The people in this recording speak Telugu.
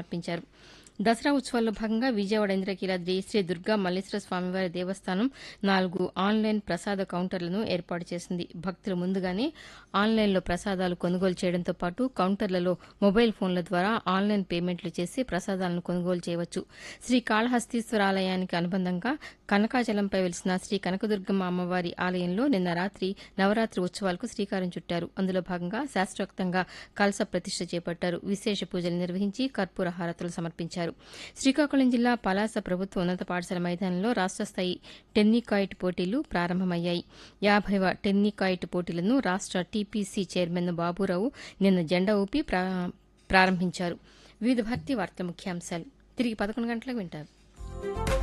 సమర్పించారు దసరా ఉత్సవాల్లో భాగంగా విజయవాడ ఇంద్రకీలాద్రి శ్రీ దుర్గా మల్లేశ్వర స్వామివారి దేవస్థానం నాలుగు ఆన్లైన్ ప్రసాద కౌంటర్లను ఏర్పాటు చేసింది భక్తులు ముందుగానే ఆన్లైన్లో ప్రసాదాలు కొనుగోలు చేయడంతో పాటు కౌంటర్లలో మొబైల్ ఫోన్ల ద్వారా ఆన్లైన్ పేమెంట్లు చేసి ప్రసాదాలను కొనుగోలు చేయవచ్చు శ్రీ కాళహస్తీశ్వర ఆలయానికి అనుబంధంగా కనకాచలంపై వెలిసిన శ్రీ కనకదుర్గమ్మ అమ్మవారి ఆలయంలో నిన్న రాత్రి నవరాత్రి ఉత్సవాలకు శ్రీకారం చుట్టారు అందులో భాగంగా శాస్త్రోక్తంగా కలస ప్రతిష్ఠ చేపట్టారు విశేష పూజలు నిర్వహించి కర్పూర హారతులు సమర్పించారు శ్రీకాకుళం జిల్లా పలాస ప్రభుత్వ ఉన్నత పాఠశాల మైదానంలో రాష్ట్ర స్థాయి టెన్నికాయిట్ పోటీలు ప్రారంభమయ్యాయి యాభైవ టెన్నికాయిట్ పోటీలను రాష్ట్ర టీపీసీ చైర్మన్ బాబురావు నిన్న జెండా ఊపి ప్రా- ప్రారంభించారు వివిధ భర్తీ వార్తల ముఖ్యాంశాలు తిరిగి పదకొండు గంటలకు వింటారు